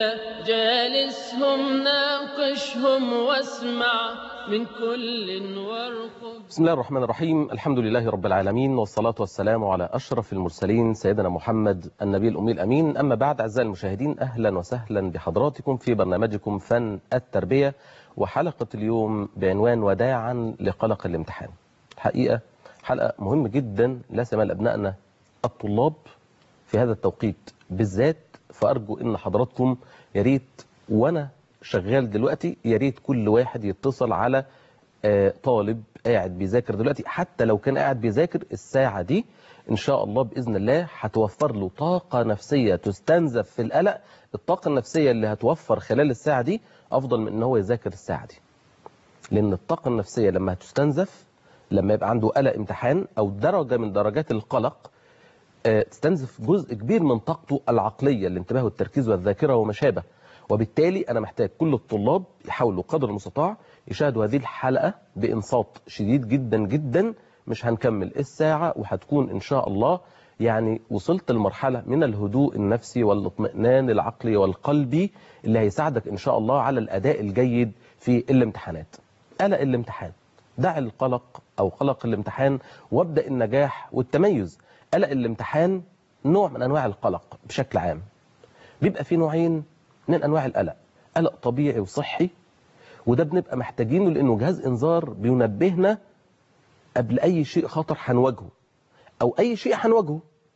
جالسهم ناقشهم واسمع من كل وارقب بسم الله الرحمن الرحيم الحمد لله رب العالمين والصلاة والسلام على أشرف المرسلين سيدنا محمد النبي الأمي الأمين أما بعد أعزائي المشاهدين أهلا وسهلا بحضراتكم في برنامجكم فن التربية وحلقة اليوم بعنوان وداعا لقلق الامتحان الحقيقة حلقة مهمة جدا لا سيما لأبنائنا الطلاب في هذا التوقيت بالذات فأرجو إن حضراتكم يا ريت وأنا شغال دلوقتي يا ريت كل واحد يتصل على آه، طالب قاعد بيذاكر دلوقتي حتى لو كان قاعد بيذاكر الساعة دي إن شاء الله بإذن الله هتوفر له طاقة نفسية تستنزف في القلق الطاقة النفسية اللي هتوفر خلال الساعة دي أفضل من إن هو يذاكر الساعة دي لأن الطاقة النفسية لما هتستنزف لما يبقى عنده قلق امتحان أو درجة من درجات القلق آه، تستنزف جزء كبير من طاقته العقلية الانتباه والتركيز والذاكرة وما شابه وبالتالي أنا محتاج كل الطلاب يحاولوا قدر المستطاع يشاهدوا هذه الحلقة بإنصات شديد جدا جدا مش هنكمل الساعة وهتكون إن شاء الله يعني وصلت لمرحلة من الهدوء النفسي والاطمئنان العقلي والقلبي اللي هيساعدك إن شاء الله على الأداء الجيد في الامتحانات قلق الامتحان دع القلق أو قلق الامتحان وابدأ النجاح والتميز قلق الامتحان نوع من أنواع القلق بشكل عام بيبقى في نوعين من أنواع القلق قلق طبيعي وصحي وده بنبقى محتاجينه لأنه جهاز إنذار بينبهنا قبل أي شيء خطر هنواجهه أو أي شيء هنواجهه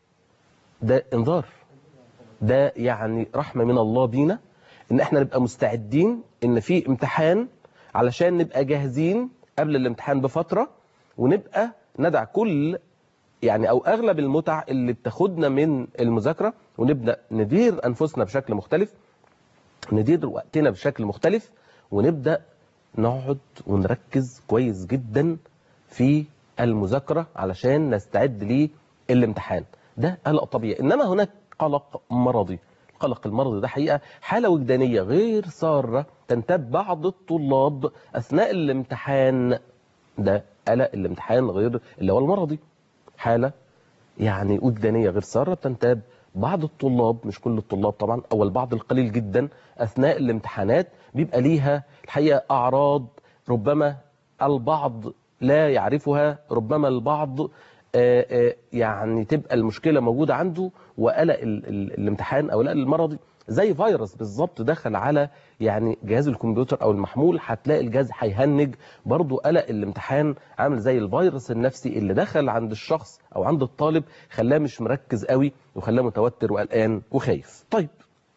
ده إنذار ده يعني رحمة من الله بينا إن إحنا نبقى مستعدين إن في امتحان علشان نبقى جاهزين قبل الامتحان بفترة ونبقى ندع كل يعني أو أغلب المتع اللي بتاخدنا من المذاكرة ونبدأ ندير أنفسنا بشكل مختلف ندير وقتنا بشكل مختلف ونبدأ نقعد ونركز كويس جدا في المذاكرة علشان نستعد للامتحان ده قلق طبيعي إنما هناك قلق مرضي القلق المرضي ده حقيقة حالة وجدانية غير سارة تنتاب بعض الطلاب أثناء الامتحان ده قلق الامتحان غير اللي هو المرضي حالة يعني وجدانية غير سارة تنتاب بعض الطلاب مش كل الطلاب طبعا أو البعض القليل جدا أثناء الامتحانات بيبقى ليها الحقيقة أعراض ربما البعض لا يعرفها ربما البعض آه، آه، يعني تبقى المشكلة موجودة عنده وقلق ال- ال- الامتحان أو القلق المرضي زي فيروس بالظبط دخل على يعني جهاز الكمبيوتر او المحمول هتلاقي الجهاز هيهنج برضه قلق الامتحان عامل زي الفيروس النفسي اللي دخل عند الشخص او عند الطالب خلاه مش مركز قوي وخلاه متوتر وقلقان وخايف طيب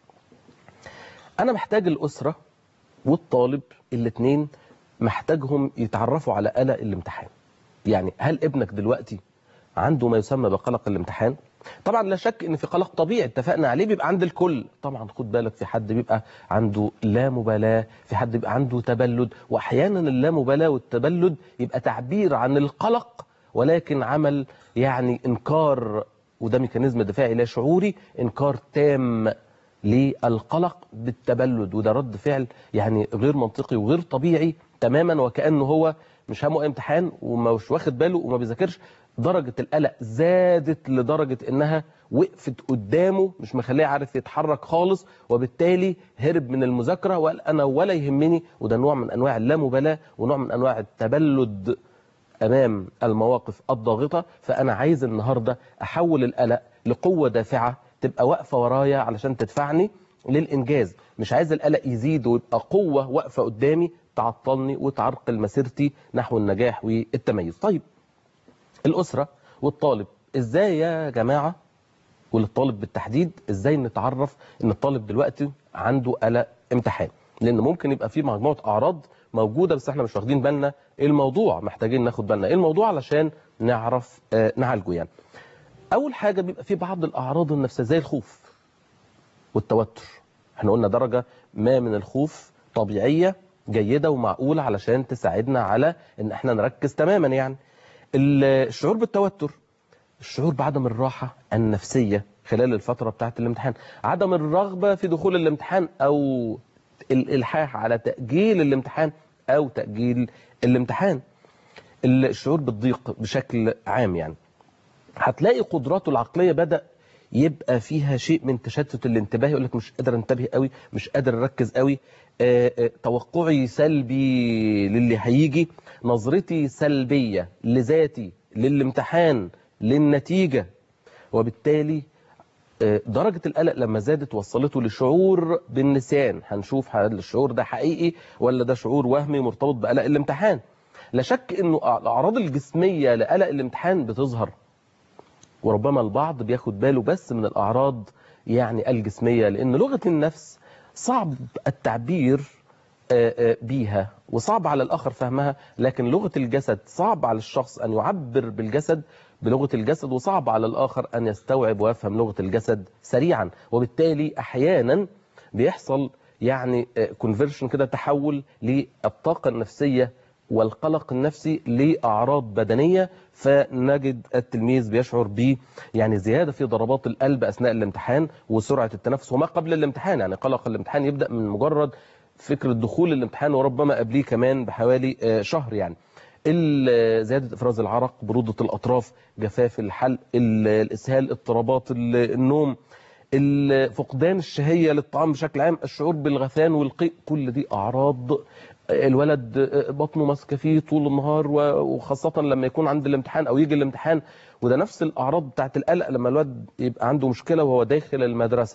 انا محتاج الاسره والطالب الاثنين محتاجهم يتعرفوا على قلق الامتحان يعني هل ابنك دلوقتي عنده ما يسمى بقلق الامتحان طبعا لا شك ان في قلق طبيعي اتفقنا عليه بيبقى عند الكل طبعا خد بالك في حد بيبقى عنده لا مبالاة في حد بيبقى عنده تبلد واحيانا اللا مبالاة والتبلد يبقى تعبير عن القلق ولكن عمل يعني انكار وده ميكانيزم دفاعي لا شعوري انكار تام للقلق بالتبلد وده رد فعل يعني غير منطقي وغير طبيعي تماما وكأنه هو مش همه امتحان ومش واخد باله وما بيذاكرش درجة القلق زادت لدرجة انها وقفت قدامه مش مخليه عارف يتحرك خالص وبالتالي هرب من المذاكرة وقال انا ولا يهمني وده نوع من انواع اللامبالاة ونوع من انواع التبلد امام المواقف الضاغطة فانا عايز النهاردة احول القلق لقوة دافعة تبقى واقفة ورايا علشان تدفعني للإنجاز مش عايز القلق يزيد ويبقى قوة واقفة قدامي تعطلني وتعرقل مسيرتي نحو النجاح والتميز طيب الأسرة والطالب إزاي يا جماعة وللطالب بالتحديد إزاي نتعرف إن الطالب دلوقتي عنده قلق امتحان لأن ممكن يبقى فيه مجموعة أعراض موجودة بس احنا مش واخدين بالنا ايه الموضوع محتاجين ناخد بالنا ايه الموضوع علشان نعرف آه نعالجه يعني اول حاجة بيبقى فيه بعض الاعراض النفسية زي الخوف والتوتر احنا قلنا درجة ما من الخوف طبيعية جيدة ومعقولة علشان تساعدنا على ان احنا نركز تماما يعني الشعور بالتوتر الشعور بعدم الراحة النفسية خلال الفترة بتاعت الامتحان عدم الرغبة في دخول الامتحان او الالحاح على تأجيل الامتحان او تأجيل الامتحان الشعور بالضيق بشكل عام يعني هتلاقي قدراته العقلية بدأ يبقى فيها شيء من تشتت الانتباه يقول لك مش قادر انتبه قوي مش قادر اركز قوي آه، آه، توقعي سلبي للي هيجي نظرتي سلبية لذاتي للامتحان للنتيجة وبالتالي آه، درجة القلق لما زادت وصلته لشعور بالنسيان هنشوف هل الشعور ده حقيقي ولا ده شعور وهمي مرتبط بقلق الامتحان لا شك انه الاعراض الجسمية لقلق الامتحان بتظهر وربما البعض بياخد باله بس من الأعراض يعني الجسمية لأن لغة النفس صعب التعبير آه، آه، بيها وصعب على الآخر فهمها لكن لغة الجسد صعب على الشخص أن يعبر بالجسد بلغة الجسد وصعب على الآخر أن يستوعب ويفهم لغة الجسد سريعا وبالتالي أحيانا بيحصل يعني كونفرشن كده تحول للطاقة النفسية والقلق النفسي لأعراض بدنية فنجد التلميذ بيشعر ب يعني زيادة في ضربات القلب أثناء الامتحان وسرعة التنفس وما قبل الامتحان يعني قلق الامتحان يبدأ من مجرد فكرة دخول الامتحان وربما قبليه كمان بحوالي آه، شهر يعني ال- زيادة إفراز العرق برودة الأطراف جفاف الحلق ال- الإسهال اضطرابات ال- النوم ال- فقدان الشهية للطعام بشكل عام الشعور بالغثيان والقيء كل دي أعراض الولد بطنه ماسكه فيه طول النهار و- وخاصة لما يكون عند الامتحان أو يجي الامتحان وده نفس الأعراض بتاعت القلق لما الولد يبقى عنده مشكلة وهو داخل المدرسة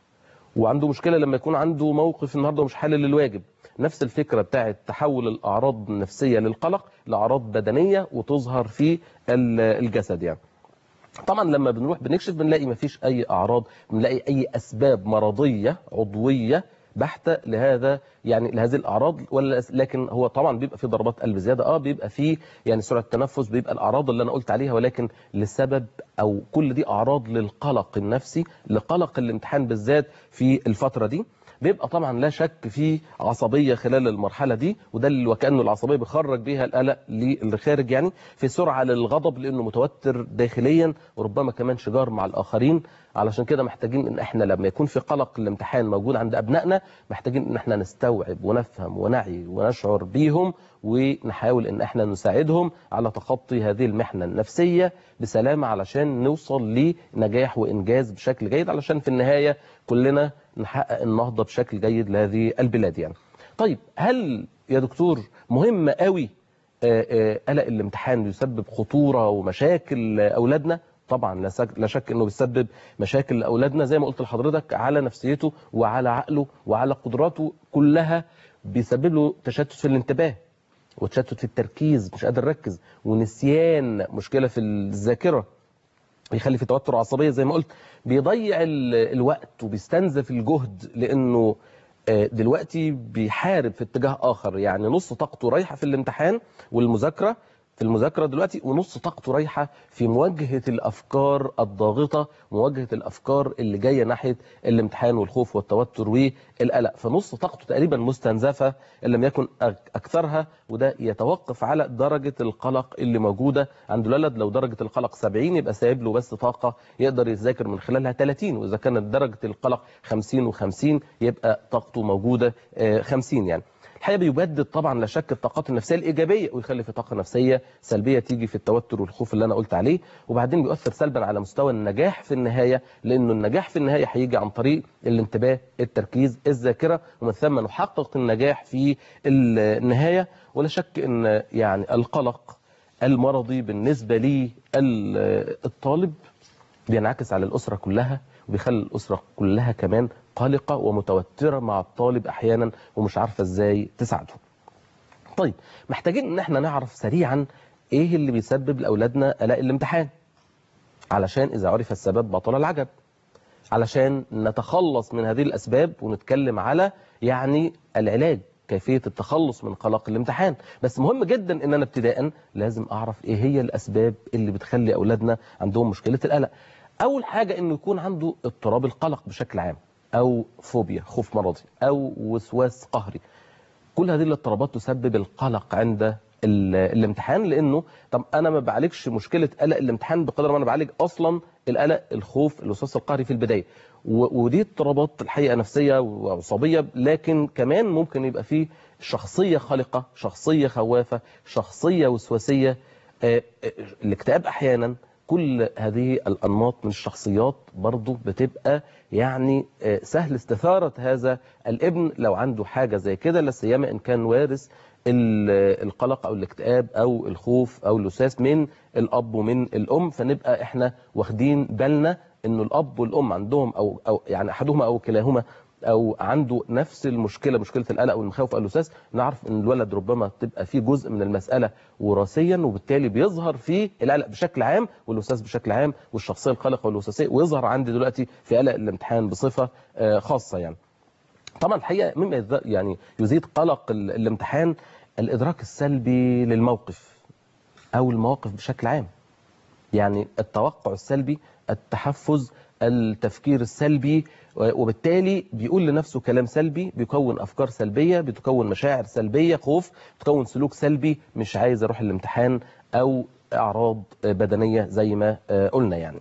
وعنده مشكلة لما يكون عنده موقف النهارده ومش حالل الواجب نفس الفكرة بتاعت تحول الأعراض النفسية للقلق لأعراض بدنية وتظهر في ال- الجسد يعني طبعا لما بنروح بنكشف بنلاقي مفيش أي أعراض بنلاقي أي أسباب مرضية عضوية بحتة لهذا يعني لهذه الأعراض ولا لكن هو طبعا بيبقى في ضربات قلب زيادة اه بيبقى في يعني سرعة التنفس بيبقى الأعراض اللي أنا قلت عليها ولكن لسبب أو كل دي أعراض للقلق النفسي لقلق الامتحان بالذات في الفترة دي بيبقى طبعا لا شك في عصبية خلال المرحلة دي وده اللي وكأنه العصبية بيخرج بيها القلق للخارج يعني في سرعة للغضب لأنه متوتر داخليا وربما كمان شجار مع الآخرين علشان كده محتاجين ان احنا لما يكون في قلق الامتحان موجود عند ابنائنا محتاجين ان احنا نستوعب ونفهم ونعي ونشعر بيهم ونحاول ان احنا نساعدهم على تخطي هذه المحنة النفسية بسلامة علشان نوصل لنجاح وانجاز بشكل جيد علشان في النهاية كلنا نحقق النهضة بشكل جيد لهذه البلاد يعني طيب هل يا دكتور مهم قوي آه، آه، قلق الامتحان يسبب خطورة ومشاكل أولادنا طبعا لا شك- لا شك انه بيسبب مشاكل لاولادنا زي ما قلت لحضرتك على نفسيته وعلى عقله وعلى قدراته كلها بيسبب له تشتت في الانتباه وتشتت في التركيز مش قادر يركز ونسيان مشكله في الذاكره بيخلي في توتر وعصبيه زي ما قلت بيضيع ال- الوقت وبيستنزف الجهد لانه آه، دلوقتي بيحارب في اتجاه اخر يعني نص طاقته رايحه في الامتحان والمذاكره في المذاكره دلوقتي ونص طاقته رايحه في مواجهه الافكار الضاغطه مواجهه الافكار اللي جايه ناحيه الامتحان والخوف والتوتر والقلق فنص طاقته تقريبا مستنزفه ان لم يكن أك- اكثرها وده يتوقف على درجه القلق اللي موجوده عند الولد لو درجه القلق 70 يبقى سايب له بس طاقه يقدر يذاكر من خلالها 30 واذا كانت درجه القلق 50 و50 يبقى طاقته موجوده آه، 50 يعني الحقيقه بيبدد طبعا لا شك الطاقات النفسيه الايجابيه ويخلي في طاقه نفسيه سلبيه تيجي في التوتر والخوف اللي انا قلت عليه وبعدين بيؤثر سلبا على مستوى النجاح في النهايه لانه النجاح في النهايه هيجي عن طريق الانتباه التركيز الذاكره ومن ثم نحقق النجاح في النهايه ولا شك ان يعني القلق المرضي بالنسبه لي الطالب بينعكس على الأسرة كلها وبيخلي الأسرة كلها كمان قلقة ومتوترة مع الطالب أحيانا ومش عارفة إزاي تساعده طيب محتاجين إن احنا نعرف سريعا إيه اللي بيسبب لأولادنا قلق الامتحان علشان إذا عرف السبب بطل العجب علشان نتخلص من هذه الأسباب ونتكلم على يعني العلاج كيفية التخلص من قلق الامتحان بس مهم جدا ان انا ابتداء لازم اعرف ايه هي الاسباب اللي بتخلي اولادنا عندهم مشكلة القلق اول حاجة انه يكون عنده اضطراب القلق بشكل عام او فوبيا خوف مرضي او وسواس قهري كل هذه الاضطرابات تسبب القلق عند ال- الامتحان لانه طب انا ما بعالجش مشكله قلق الامتحان بقدر ما انا بعالج اصلا القلق الخوف الوسواس القهري في البدايه و- ودي اضطرابات الحقيقه نفسيه وعصبيه لكن كمان ممكن يبقى فيه شخصيه خالقه شخصيه خوافه شخصيه وسواسيه آه، آه، الاكتئاب احيانا كل هذه الأنماط من الشخصيات برضه بتبقى يعني آه، سهل استثارة هذا الابن لو عنده حاجة زي كده لا سيما إن كان وارث ال- القلق أو الاكتئاب أو الخوف أو الوسواس من الأب ومن الأم فنبقى إحنا واخدين بالنا إنه الأب والأم عندهم أو أو يعني أحدهما أو كلاهما او عنده نفس المشكله مشكله القلق والمخاوف او الوسواس نعرف ان الولد ربما تبقى فيه جزء من المساله وراثيا وبالتالي بيظهر فيه القلق بشكل عام والوسواس بشكل عام والشخصيه القلقه والوسواسيه ويظهر عندي دلوقتي في قلق الامتحان بصفه آه، خاصه يعني طبعا الحقيقه مما يز- يعني يزيد قلق ال- الامتحان الادراك السلبي للموقف او المواقف بشكل عام يعني التوقع السلبي التحفز التفكير السلبي وبالتالي بيقول لنفسه كلام سلبي بيكون افكار سلبيه بتكون مشاعر سلبيه خوف بتكون سلوك سلبي مش عايز اروح الامتحان او اعراض بدنيه زي ما آه، قلنا يعني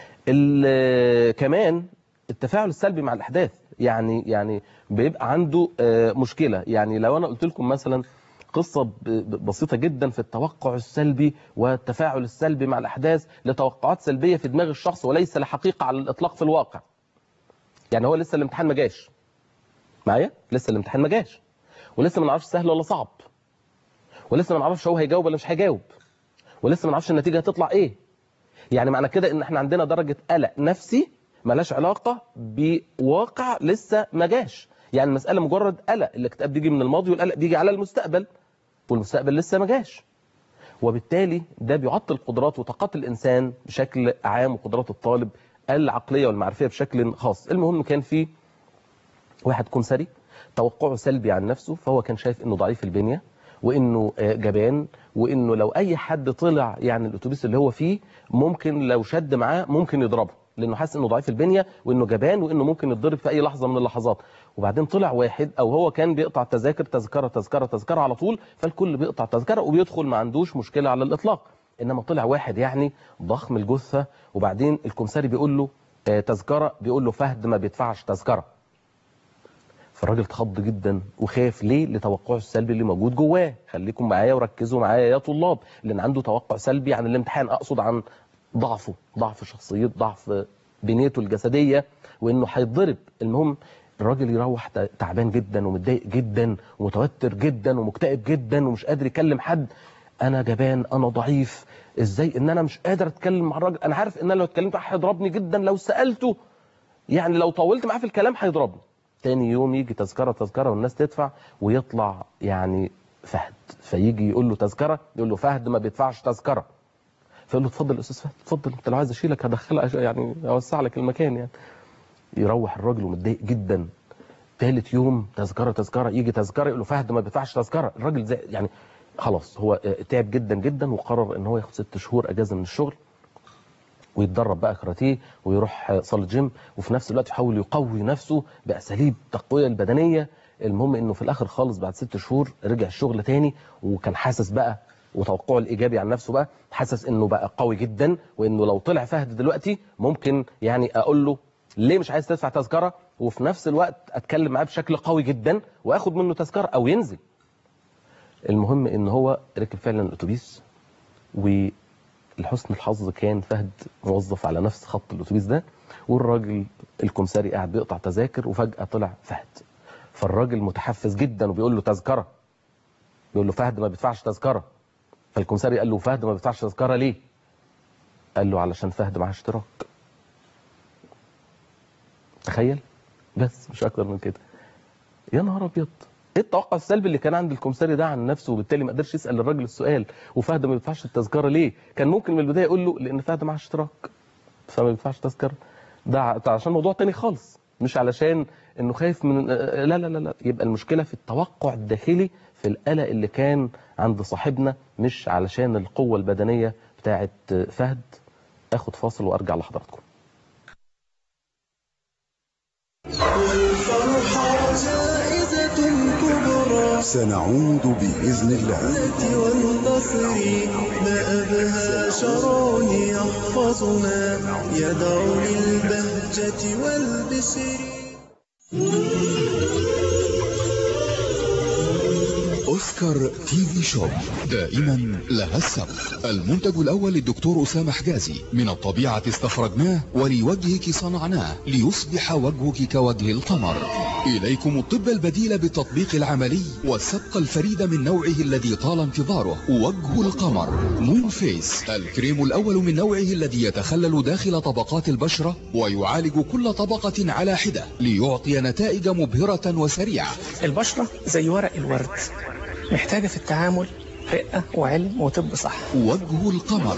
ال- كمان التفاعل السلبي مع الاحداث يعني يعني بيبقى عنده آه، مشكله يعني لو انا قلت لكم مثلا قصة ب- ب- بسيطة جدا في التوقع السلبي والتفاعل السلبي مع الأحداث لتوقعات سلبية في دماغ الشخص وليس لحقيقة على الإطلاق في الواقع يعني هو لسه الامتحان ما جاش معايا لسه الامتحان ما جاش ولسه ما نعرفش سهل ولا صعب ولسه ما نعرفش هو هيجاوب ولا مش هيجاوب ولسه ما نعرفش النتيجة هتطلع ايه يعني معنى كده ان احنا عندنا درجة قلق نفسي ملهاش علاقة بواقع لسه ما جاش يعني المسألة مجرد قلق الاكتئاب بيجي من الماضي والقلق بيجي على المستقبل والمستقبل لسه ما جاش وبالتالي ده بيعطل قدرات وطاقات الإنسان بشكل عام وقدرات الطالب العقلية والمعرفية بشكل خاص المهم كان في واحد كمثري توقعه سلبي عن نفسه فهو كان شايف انه ضعيف البنية وانه آه، جبان وانه لو اي حد طلع يعني الاتوبيس اللي هو فيه ممكن لو شد معاه ممكن يضربه لانه حاسس انه ضعيف البنيه وانه جبان وانه ممكن يتضرب في اي لحظه من اللحظات وبعدين طلع واحد او هو كان بيقطع تذاكر تذكره تذكره تذكره على طول فالكل بيقطع تذكره وبيدخل ما عندوش مشكله على الاطلاق انما طلع واحد يعني ضخم الجثه وبعدين الكمساري بيقول له آه، تذكره بيقول له فهد ما بيدفعش تذكره فالراجل اتخض جدا وخاف ليه لتوقعه السلبي اللي موجود جواه خليكم معايا وركزوا معايا يا طلاب لان عنده توقع سلبي عن الامتحان اقصد عن ضعفه ضعف شخصيته ضعف بنيته الجسديه وانه هيتضرب المهم الراجل يروح ت- تعبان جدا ومتضايق جدا ومتوتر جدا ومكتئب جدا ومش قادر يكلم حد انا جبان انا ضعيف ازاي ان انا مش قادر اتكلم مع الراجل انا عارف ان انا لو اتكلمت معاه هيضربني جدا لو سالته يعني لو طولت معاه في الكلام هيضربني تاني يوم يجي تذكره تذكره والناس تدفع ويطلع يعني فهد فيجي يقول له تذكره يقول له فهد ما بيدفعش تذكره فيقول له اتفضل يا استاذ فهد اتفضل انت لو عايز اشيلك هدخلك يعني اوسع لك المكان يعني يروح الراجل ومتضايق جدا ثالث يوم تذكره تذكره يجي تذكره يقول له فهد ما بيدفعش تذكره الراجل زي يعني خلاص هو اه، تعب جدا جدا وقرر ان هو ياخد ست شهور اجازه من الشغل ويتدرب بقى كاراتيه ويروح صاله جيم وفي نفس الوقت يحاول يقوي نفسه باساليب التقويه البدنيه المهم انه في الاخر خالص بعد ست شهور رجع الشغل تاني وكان حاسس بقى وتوقعه الايجابي عن نفسه بقى حاسس انه بقى قوي جدا وانه لو طلع فهد دلوقتي ممكن يعني اقول له ليه مش عايز تدفع تذكره وفي نفس الوقت اتكلم معاه بشكل قوي جدا واخد منه تذكره او ينزل المهم ان هو ركب فعلا الاتوبيس ولحسن الحظ كان فهد موظف على نفس خط الاتوبيس ده والراجل الكمساري قاعد بيقطع تذاكر وفجاه طلع فهد فالراجل متحفز جدا وبيقول له تذكره بيقول له فهد ما بيدفعش تذكره فالكمساري قال له فهد ما بيدفعش تذكره ليه قال له علشان فهد معاه اشتراك تخيل بس مش اكتر من كده يا نهار ابيض ايه التوقع السلبي اللي كان عند الكمساري ده عن نفسه وبالتالي ما قدرش يسال الراجل السؤال وفهد ما بيدفعش التذكره ليه كان ممكن من البدايه يقول له لان فهد معاه اشتراك فما بيدفعش تذكره ده ع- ده عشان موضوع تاني خالص مش علشان انه خايف من لا لا لا لا يبقى المشكله في التوقع الداخلي في القلق اللي كان عند صاحبنا مش علشان القوه البدنيه بتاعه فهد اخد فاصل وارجع لحضراتكم والفرحة جائزة كبرى سنعود بإذن الله والنصر ما أبهى شرع يحفظنا يدعو للبهجة والبشر أوسكار تي في شوب دائما لها السبق المنتج الأول للدكتور أسامة حجازي من الطبيعة استخرجناه ولوجهك صنعناه ليصبح وجهك كوجه القمر إليكم الطب البديل بالتطبيق العملي والسبق الفريد من نوعه الذي طال انتظاره وجه القمر مون فيس الكريم الأول من نوعه الذي يتخلل داخل طبقات البشرة ويعالج كل طبقة على حدة ليعطي نتائج مبهرة وسريعة البشرة زي ورق الورد محتاجة في التعامل رقة وعلم وطب صح وجه القمر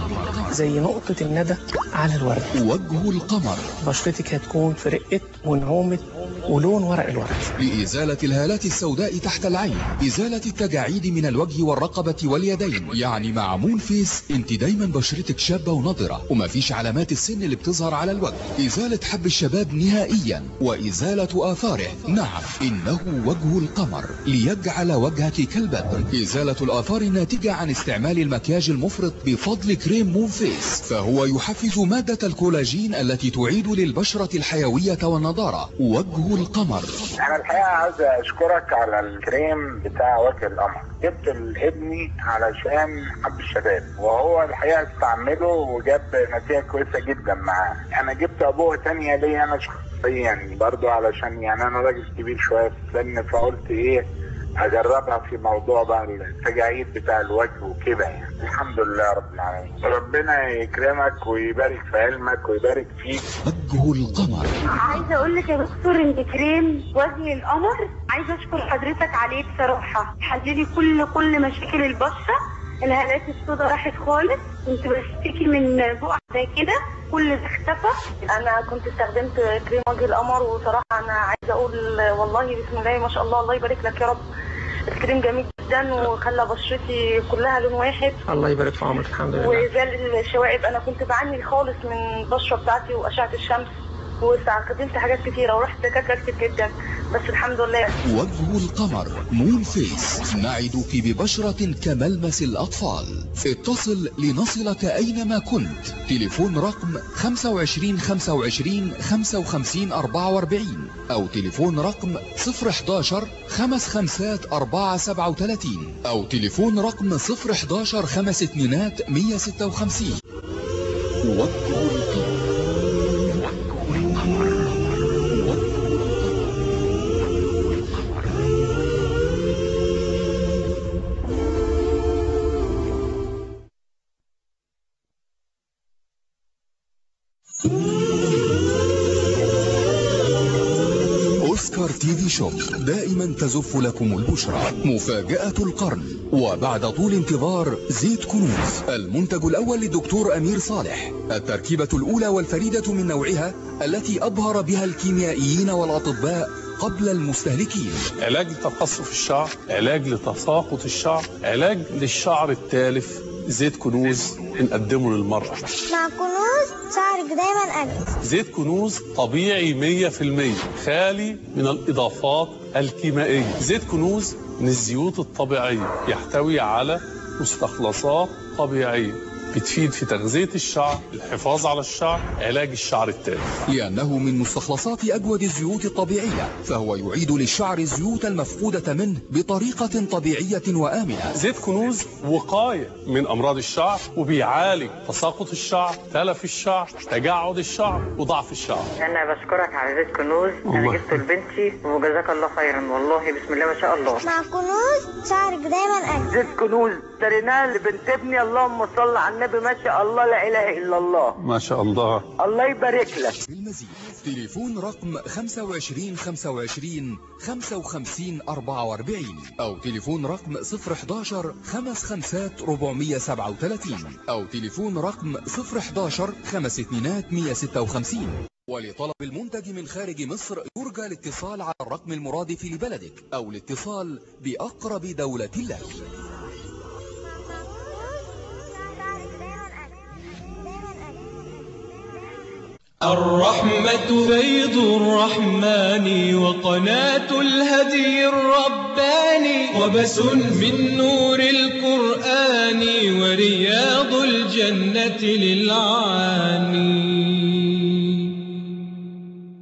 زي نقطة الندى على الورد وجه القمر بشرتك هتكون في رقة ونعومة ولون ورق الورد لإزالة الهالات السوداء تحت العين إزالة التجاعيد من الوجه والرقبة واليدين يعني مع مون فيس انت دايما بشرتك شابة ونضرة ومفيش علامات السن اللي بتظهر على الوجه إزالة حب الشباب نهائيا وإزالة آثاره نعم إنه وجه القمر ليجعل وجهك كالبدر إزالة الآثار الناتجة عن استعمال المكياج المفرط بفضل كريم مون فيس فهو يحفز مادة الكولاجين التي تعيد للبشرة الحيوية والنضارة وجه القمر انا الحقيقه عايز اشكرك على الكريم بتاع وجه القمر جبت لابني علشان حب الشباب وهو الحقيقه استعمله وجاب نتيجه كويسه جدا معاه انا جبت ابوه تانية ليا انا شخصيا برضو علشان يعني انا راجل كبير شويه في السن فقلت ايه اجربها في موضوع بقى التجاعيد بتاع الوجه وكده يعني الحمد لله رب العالمين ربنا يكرمك ويبارك في علمك ويبارك فيك وجه القمر عايزه اقول لك يا دكتور ان كريم وجه القمر عايزه اشكر حضرتك عليه بصراحه حللي كل كل مشاكل البشره الهالات السوداء راحت خالص كنت بشتكي من بقع زي كده كل ده اختفى انا كنت استخدمت كريم وجه القمر وصراحه انا عايزه اقول والله بسم الله ما شاء الله الله يبارك لك يا رب الكريم جميل جدا وخلى بشرتي كلها لون واحد الله يبارك في عمرك الحمد لله وزال الشوائب انا كنت بعاني خالص من البشره بتاعتي واشعه الشمس واستخدمت حاجات كتيره ورحت دكاتره كتير جدا بس الحمد لله وجه القمر مون فيس نعدك ببشرة كملمس الأطفال اتصل لنصلك أينما كنت تليفون رقم 25 25 55 44 أو تليفون رقم 011 خمس خمسات 4 37 أو تليفون رقم 011 خمس اتنينات 156 وجه القمر أوسكار تي في شوب دائما تزف لكم البشرى مفاجأة القرن وبعد طول انتظار زيت كنوز المنتج الأول للدكتور أمير صالح التركيبة الأولى والفريدة من نوعها التي أبهر بها الكيميائيين والأطباء قبل المستهلكين علاج لتقصف الشعر علاج لتساقط الشعر علاج للشعر التالف زيت كنوز بنقدمه للمرأة مع كنوز شعرك دايما أجمل زيت كنوز طبيعي 100% خالي من الإضافات الكيميائية زيت كنوز من الزيوت الطبيعية يحتوي على مستخلصات طبيعية بتفيد في تغذية الشعر الحفاظ على الشعر علاج الشعر التالف لأنه من مستخلصات أجود الزيوت الطبيعية فهو يعيد للشعر الزيوت المفقودة منه بطريقة طبيعية وآمنة زيت كنوز وقاية من أمراض الشعر وبيعالج تساقط الشعر تلف الشعر تجعد الشعر وضعف الشعر انا بشكرك على زيت كنوز انا الله. جبته لبنتي وجزاك الله خيرا والله بسم الله ما شاء الله مع كنوز شعرك دايما أجمل زيت كنوز اشتريناه لبنت ابني اللهم صل على النبي ما شاء الله لا اله الا الله ما شاء الله الله يبارك لك بالمزيد تليفون رقم 25 25 55 44 أو تليفون رقم 011 خمس خمسات 437 أو تليفون رقم 011 خمس اتنينات 156 ولطلب المنتج من خارج مصر يرجى الاتصال على الرقم المرادف لبلدك أو الاتصال بأقرب دولة لك الرحمة فيض الرحمن وقناة الهدي الرباني وبس من نور القرآن ورياض الجنة للعاني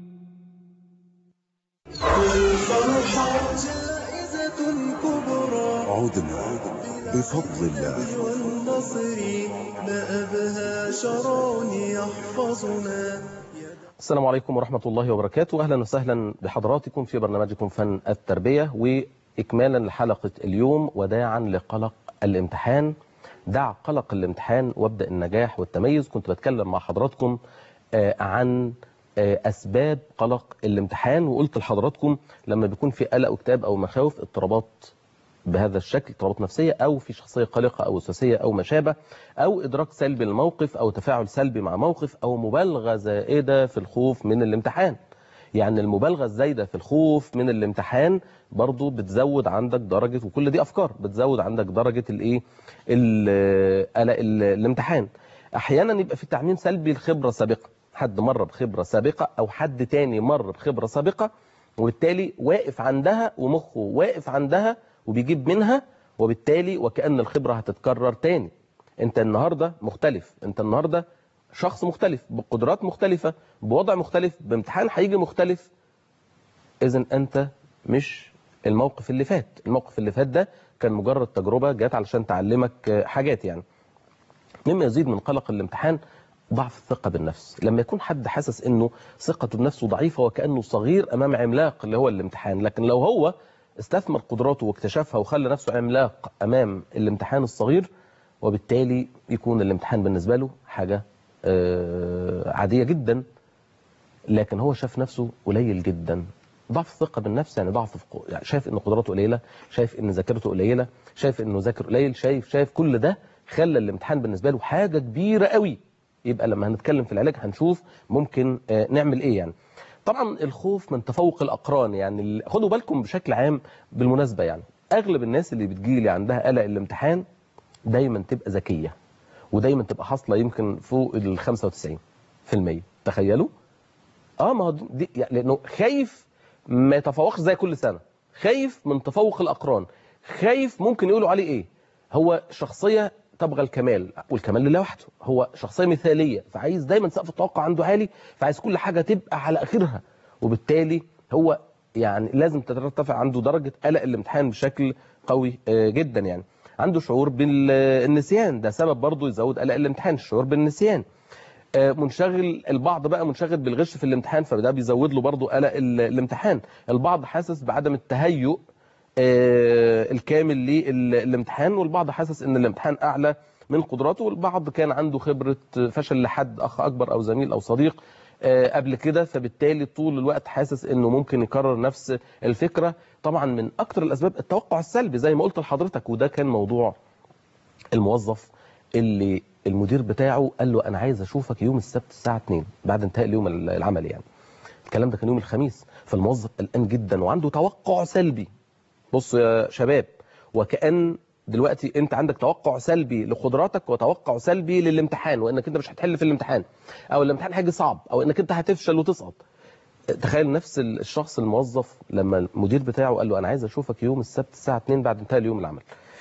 والفرحة جائزة كبرى عدنا بفضل الله والنصر ما أبهى شرع يحفظنا السلام عليكم ورحمة الله وبركاته أهلا وسهلا بحضراتكم في برنامجكم فن التربية وإكمالا لحلقة اليوم وداعا لقلق الامتحان دع قلق الامتحان وابدأ النجاح والتميز كنت بتكلم مع حضراتكم آه، عن آه، أسباب قلق الامتحان وقلت لحضراتكم لما بيكون في قلق واكتئاب أو مخاوف اضطرابات بهذا الشكل اضطرابات نفسية أو في شخصية قلقة أو وسواسية أو ما شابه أو إدراك سلبي للموقف أو تفاعل سلبي مع موقف أو مبالغة زائدة في الخوف من الامتحان يعني المبالغة الزايدة في الخوف من الامتحان برضو بتزود عندك درجة وكل دي أفكار بتزود عندك درجة الإيه ال- قلق ال- الامتحان أحيانا يبقى في تعميم سلبي لخبرة سابقة حد مر بخبرة سابقة أو حد تاني مر بخبرة سابقة وبالتالي واقف عندها ومخه واقف عندها وبيجيب منها وبالتالي وكأن الخبرة هتتكرر تاني انت النهاردة مختلف انت النهاردة شخص مختلف بقدرات مختلفة بوضع مختلف بامتحان هيجي مختلف اذا انت مش الموقف اللي فات الموقف اللي فات ده كان مجرد تجربة جات علشان تعلمك آه، حاجات يعني مما يزيد من قلق الامتحان ضعف الثقة بالنفس لما يكون حد حاسس انه ثقته بنفسه ضعيفة وكأنه صغير امام عملاق اللي هو الامتحان لكن لو هو استثمر قدراته واكتشفها وخلى نفسه عملاق امام الامتحان الصغير وبالتالي يكون الامتحان بالنسبة له حاجة آه، عادية جدا لكن هو شاف نفسه قليل جدا ضعف الثقة بالنفس يعني ضعف في قو- يعني شايف ان قدراته قليلة شايف ان ذاكرته قليلة شايف انه ذاكر قليل شايف شايف كل ده خلى الامتحان بالنسبة له حاجة كبيرة قوي يبقى لما هنتكلم في العلاج هنشوف ممكن آه، نعمل ايه يعني طبعا الخوف من تفوق الاقران يعني ال- خدوا بالكم بشكل عام بالمناسبة يعني اغلب الناس اللي بتجيلي عندها قلق الامتحان دايما تبقى ذكية ودايما تبقى حاصلة يمكن فوق ال 95% تخيلوا اه ما هو دي يعني لانه خايف ما يتفوقش زي كل سنه خايف من تفوق الاقران خايف ممكن يقولوا عليه ايه هو شخصيه تبغى الكمال والكمال لله وحده هو شخصيه مثاليه فعايز دايما سقف التوقع عنده عالي فعايز كل حاجه تبقى على اخرها وبالتالي هو يعني لازم ترتفع عنده درجه قلق الامتحان بشكل قوي آه، جدا يعني عنده شعور بالنسيان ده سبب برضه يزود قلق الامتحان الشعور بالنسيان آه، منشغل البعض بقى منشغل بالغش في الامتحان فده بيزود له برضه قلق ال- الامتحان البعض حاسس بعدم التهيؤ آه، الكامل للامتحان والبعض حاسس ان الامتحان اعلى من قدراته والبعض كان عنده خبرة فشل لحد اخ اكبر او زميل او صديق آه، قبل كده فبالتالي طول الوقت حاسس انه ممكن يكرر نفس الفكرة طبعا من اكتر الاسباب التوقع السلبي زي ما قلت لحضرتك وده كان موضوع الموظف اللي المدير بتاعه قال له انا عايز اشوفك يوم السبت الساعه 2 بعد انتهاء اليوم العملي يعني الكلام ده كان يوم الخميس فالموظف قلقان جدا وعنده توقع سلبي بصوا يا شباب وكأن دلوقتي انت عندك توقع سلبي لقدراتك وتوقع سلبي للامتحان وانك انت مش هتحل في الامتحان او الامتحان هيجي صعب او انك انت هتفشل وتسقط تخيل نفس الشخص الموظف لما المدير بتاعه قال له انا عايز اشوفك يوم السبت الساعه 2 بعد انتهاء اليوم العمل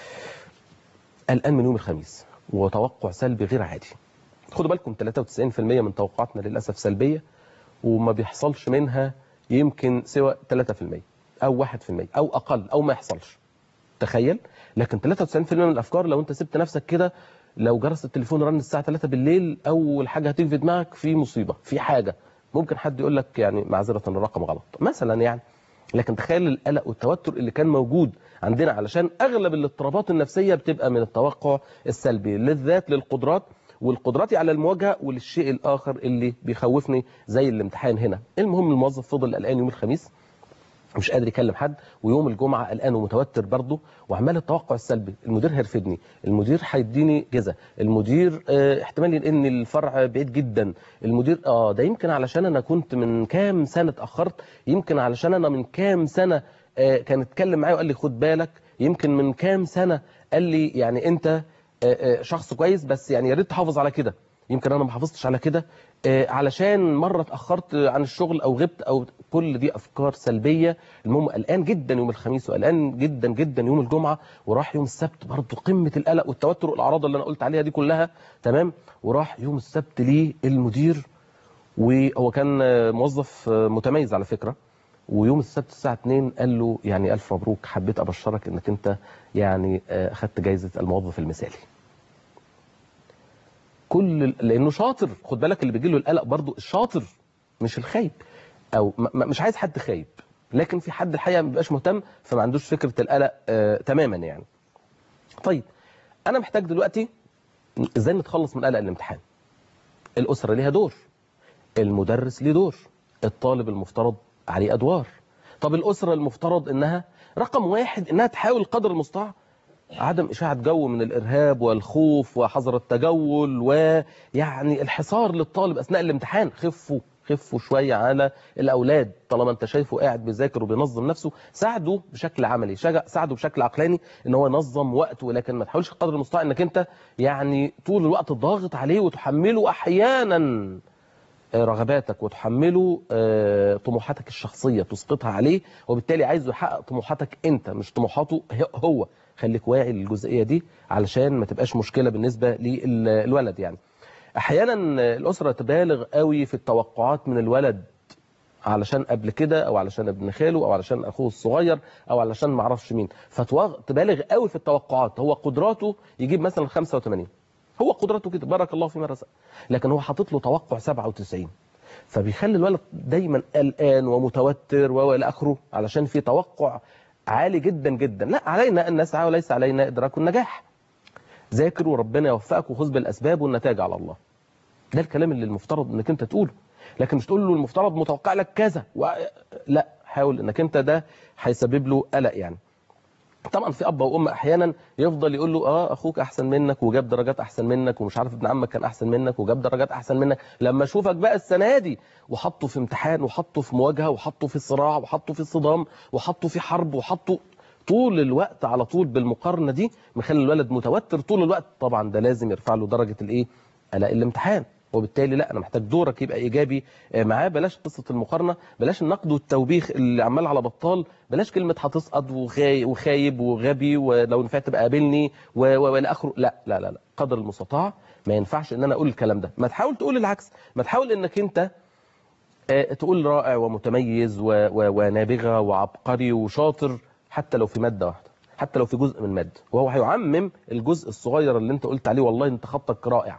قلقان من يوم الخميس وتوقع سلبي غير عادي خدوا بالكم 93% من توقعاتنا للأسف سلبية وما بيحصلش منها يمكن سوى 3% أو 1% أو أقل أو ما يحصلش تخيل لكن 93% من الأفكار لو أنت سبت نفسك كده لو جرس التليفون رن الساعة 3 بالليل أول حاجة هتيجي في دماغك في مصيبة في حاجة ممكن حد يقول لك يعني معذرة الرقم غلط مثلا يعني لكن تخيل القلق والتوتر اللي كان موجود عندنا علشان اغلب الاضطرابات النفسيه بتبقى من التوقع السلبي للذات للقدرات والقدراتي على المواجهه وللشيء الاخر اللي بيخوفني زي الامتحان هنا المهم الموظف فضل قلقان يوم الخميس مش قادر يكلم حد ويوم الجمعة قلقان ومتوتر برضه وعمال التوقع السلبي المدير هيرفدني المدير هيديني جزا المدير اه احتمال ينقلني الفرع بعيد جدا المدير اه ده يمكن علشان انا كنت من كام سنة اتأخرت يمكن علشان انا من كام سنة اه كان اتكلم معايا وقال لي خد بالك يمكن من كام سنة قال لي يعني انت اه اه شخص كويس بس يعني يا ريت تحافظ على كده يمكن انا ما حافظتش على كده آه، علشان مرة اتأخرت عن الشغل او غبت او كل دي افكار سلبية المهم قلقان جدا يوم الخميس وقلقان جدا جدا يوم الجمعة وراح يوم السبت برضه قمة القلق والتوتر والاعراض اللي انا قلت عليها دي كلها تمام وراح يوم السبت ليه المدير وهو كان آه، موظف آه، متميز على فكرة ويوم السبت الساعه 2 قال له يعني الف مبروك حبيت ابشرك انك انت يعني آه، اخدت جايزه الموظف المثالي كل لانه شاطر خد بالك اللي بيجي له القلق برضو الشاطر مش الخايب او م- م- مش عايز حد خايب لكن في حد الحقيقه ما بيبقاش مهتم فما عندوش فكره القلق آه تماما يعني طيب انا محتاج دلوقتي ازاي نتخلص من قلق الامتحان الاسره ليها دور المدرس ليه دور الطالب المفترض عليه ادوار طب الاسره المفترض انها رقم واحد انها تحاول قدر المستطاع عدم اشاعه جو من الارهاب والخوف وحظر التجول ويعني الحصار للطالب اثناء الامتحان خفوا خفوا شويه على الاولاد طالما انت شايفه قاعد بيذاكر وبينظم نفسه ساعده بشكل عملي شجع- ساعده بشكل عقلاني ان هو ينظم وقته لكن ما تحاولش قدر المستطاع انك انت يعني طول الوقت ضاغط عليه وتحمله احيانا رغباتك وتحمله آه، طموحاتك الشخصية تسقطها عليه وبالتالي عايزه يحقق طموحاتك انت مش طموحاته هي- هو خليك واعي للجزئية دي علشان ما تبقاش مشكلة بالنسبة للولد يعني احيانا الاسرة تبالغ قوي في التوقعات من الولد علشان قبل كده او علشان ابن خاله او علشان اخوه الصغير او علشان ما اعرفش مين فتبالغ قوي في التوقعات هو قدراته يجيب مثلا 85 هو قدرته كده بارك الله فيما رزق لكن هو حاطط له توقع 97 فبيخلي الولد دايما قلقان ومتوتر والى اخره علشان في توقع عالي جدا جدا لا علينا ان نسعى وليس علينا ادراك النجاح ذاكر وربنا يوفقك وخذ بالاسباب والنتائج على الله ده الكلام اللي المفترض انك انت تقوله لكن مش تقول له المفترض متوقع لك كذا و... لا حاول انك انت ده هيسبب له قلق يعني طبعا في اب وام احيانا يفضل يقول له اه اخوك احسن منك وجاب درجات احسن منك ومش عارف ابن عمك كان احسن منك وجاب درجات احسن منك لما اشوفك بقى السنه دي وحطه في امتحان وحطه في مواجهه وحطه في صراع وحطه في صدام وحطه في حرب وحطه طول الوقت على طول بالمقارنه دي مخلي الولد متوتر طول الوقت طبعا ده لازم يرفع له درجه الايه قلق الامتحان وبالتالي لا انا محتاج دورك يبقى ايجابي آه، معاه بلاش قصه المقارنه بلاش النقد والتوبيخ اللي عمال على بطال بلاش كلمه هتسقط وخاي- وخايب وغبي ولو نفعت تبقى قابلني و- و- والى اخره لا لا لا لا قدر المستطاع ما ينفعش ان انا اقول الكلام ده ما تحاول تقول العكس ما تحاول انك انت آه، تقول رائع ومتميز و- و- ونابغه وعبقري وشاطر حتى لو في ماده واحده حتى لو في جزء من ماده وهو هيعمم الجزء الصغير اللي انت قلت عليه والله انت خطك رائع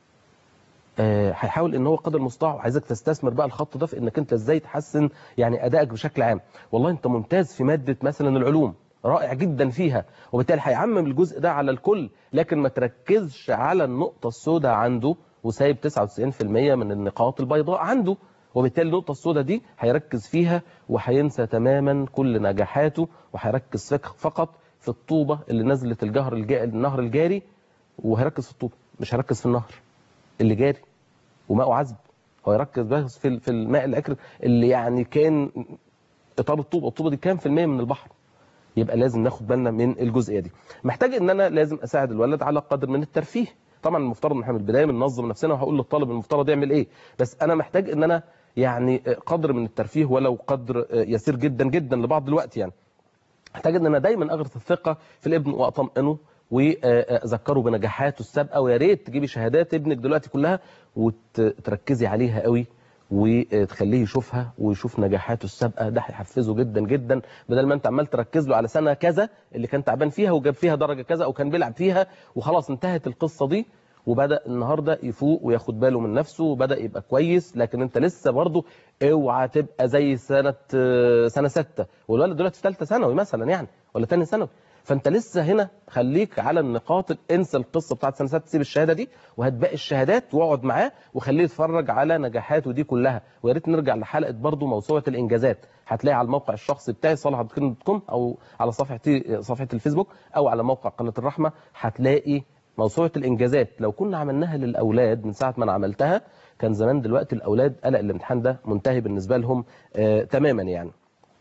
آه، هيحاول ان هو قدر المستطاع وعايزك تستثمر بقى الخط ده في انك انت ازاي تحسن يعني ادائك بشكل عام والله انت ممتاز في ماده مثلا العلوم رائع جدا فيها وبالتالي هيعمم الجزء ده على الكل لكن ما تركزش على النقطه السوداء عنده وسايب 99% من النقاط البيضاء عنده وبالتالي النقطة السوداء دي هيركز فيها وهينسى تماما كل نجاحاته وهيركز فك- فقط في الطوبة اللي نزلت الجهر الجا... النهر الجاري وهيركز في الطوبة مش هيركز في النهر اللي جاري وماءه عذب هو يركز بس في في الماء العكر اللي يعني كان اطار الطوبه الطوبه دي كام في المية من البحر يبقى لازم ناخد بالنا من الجزئيه دي محتاج ان انا لازم اساعد الولد على قدر من الترفيه طبعا المفترض ان احنا من البدايه بننظم نفسنا وهقول للطالب المفترض يعمل ايه بس انا محتاج ان انا يعني قدر من الترفيه ولو قدر يسير جدا جدا لبعض الوقت يعني محتاج ان انا دايما اغرس الثقه في الابن واطمئنه واذكره بنجاحاته السابقه ويا ريت تجيبي شهادات ابنك دلوقتي كلها وتركزي عليها قوي وتخليه يشوفها ويشوف نجاحاته السابقه ده هيحفزه جدا جدا بدل ما انت عمال تركز له على سنه كذا اللي كان تعبان فيها وجاب فيها درجه كذا او كان بيلعب فيها وخلاص انتهت القصه دي وبدا النهارده يفوق وياخد باله من نفسه وبدا يبقى كويس لكن انت لسه برضه اوعى تبقى زي سنه سنه سته والولد دلوقتي في ثالثه ثانوي مثلا يعني ولا ثاني ثانوي فانت لسه هنا خليك على النقاط انسى القصه بتاعت سنه سته سيب الشهاده دي وهات باقي الشهادات واقعد معاه وخليه يتفرج على نجاحاته دي كلها ويا ريت نرجع لحلقه برضه موسوعه الانجازات هتلاقي على الموقع الشخصي بتاعي صالح عبد الكريم دوت كوم او على صفحتي صفحه الفيسبوك او على موقع قناه الرحمه هتلاقي موسوعه الانجازات لو كنا عملناها للاولاد من ساعه ما انا عملتها كان زمان دلوقتي الاولاد قلق الامتحان ده منتهي بالنسبه لهم آه تماما يعني